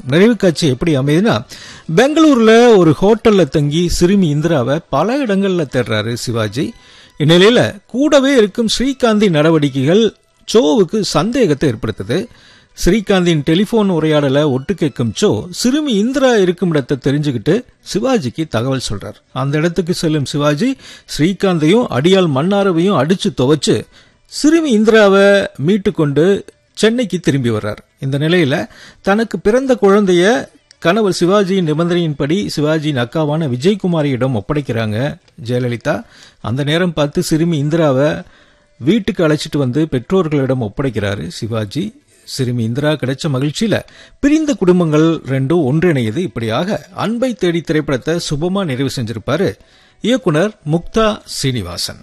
நிறைவு காட்சி எப்படி அமையுதுன்னா பெங்களூர்ல ஒரு ஹோட்டல்ல தங்கி சிறுமி இந்திராவை பல இடங்கள்ல தேடுறாரு சிவாஜி இந்நிலையில கூடவே இருக்கும் ஸ்ரீகாந்தின் நடவடிக்கைகள் சோவுக்கு சந்தேகத்தை ஏற்படுத்துது ஸ்ரீகாந்தின் டெலிபோன் உரையாடலை ஒட்டு கேட்கும் சோ சிறுமி இந்திரா இருக்கும் இடத்தை தெரிஞ்சுக்கிட்டு சிவாஜிக்கு தகவல் சொல்றார் அந்த இடத்துக்கு செல்லும் சிவாஜி ஸ்ரீகாந்தையும் அடியால் மன்னாரவையும் அடிச்சு துவைச்சு சிறுமி இந்திராவை மீட்டு கொண்டு சென்னைக்கு திரும்பி வர்றார் இந்த நிலையில தனக்கு பிறந்த குழந்தைய கணவர் சிவாஜியின் நிபந்தனையின்படி சிவாஜியின் அக்காவான விஜயகுமாரியிடம் ஒப்படைக்கிறாங்க ஜெயலலிதா அந்த நேரம் பார்த்து சிறுமி இந்திராவை வீட்டுக்கு அழைச்சிட்டு வந்து பெற்றோர்களிடம் ஒப்படைக்கிறாரு சிவாஜி சிறுமி இந்திரா கிடைச்ச மகிழ்ச்சியில பிரிந்த குடும்பங்கள் ரெண்டும் ஒன்றிணையது இப்படியாக அன்பை தேடி திரைப்படத்தை சுபமா நிறைவு செஞ்சிருப்பாரு இயக்குனர் முக்தா சீனிவாசன்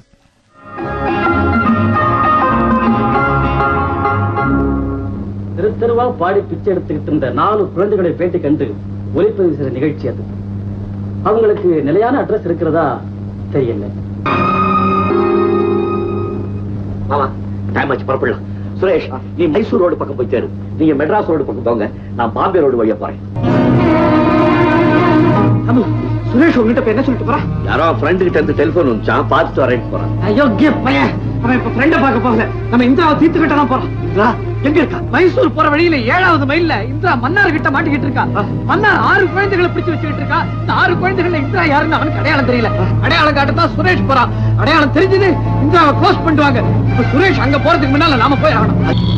தெரு தெருவா பாடி பிச்சை எடுத்துக்கிட்டு இருந்த நாலு குழந்தைகளை பேட்டி கண்டு ஒளிப்பதிவு செய்த நிகழ்ச்சி அது அவங்களுக்கு நிலையான அட்ரஸ் இருக்கிறதா தெரியல மாமா டைம் ஆச்சு புறப்படலாம் சுரேஷ் நீ மைசூர் ரோடு பக்கம் போய் சேரு நீங்க மெட்ராஸ் ரோடு பக்கம் போங்க நான் பாம்பே ரோடு வழியா போறேன் சுரேஷ் உங்ககிட்ட இப்ப என்ன சொல்லிட்டு போறா யாரோ ஃப்ரெண்டு கிட்ட இருந்து டெலிபோன் வந்துச்சான் பார்த்துட்டு வரேன்னு போறேன் அயோக்கிய பையன் அவன் இப்ப ஃப்ரெண்ட பார்க்க போகல நம்ம இந்திராவை தீர்த்து கிட்ட தான் போறோம் இந்திரா எங்க இருக்கா மைசூர் போற வழியில ஏழாவது மைல்ல இந்திரா மன்னார் கிட்ட மாட்டிக்கிட்டு இருக்கா மன்னார் ஆறு குழந்தைகளை பிடிச்சு வச்சுக்கிட்டு இருக்கா இந்த ஆறு குழந்தைகள் இந்திரா யாருன்னு அவனுக்கு அடையாளம் தெரியல அடையாளம் காட்டத்தான் சுரேஷ் போறான் அடையாளம் தெரிஞ்சது இந்திராவை க்ளோஸ் பண்ணுவாங்க இப்ப சுரேஷ் அங்க போறதுக்கு முன்னால நாம போய் ஆகணும்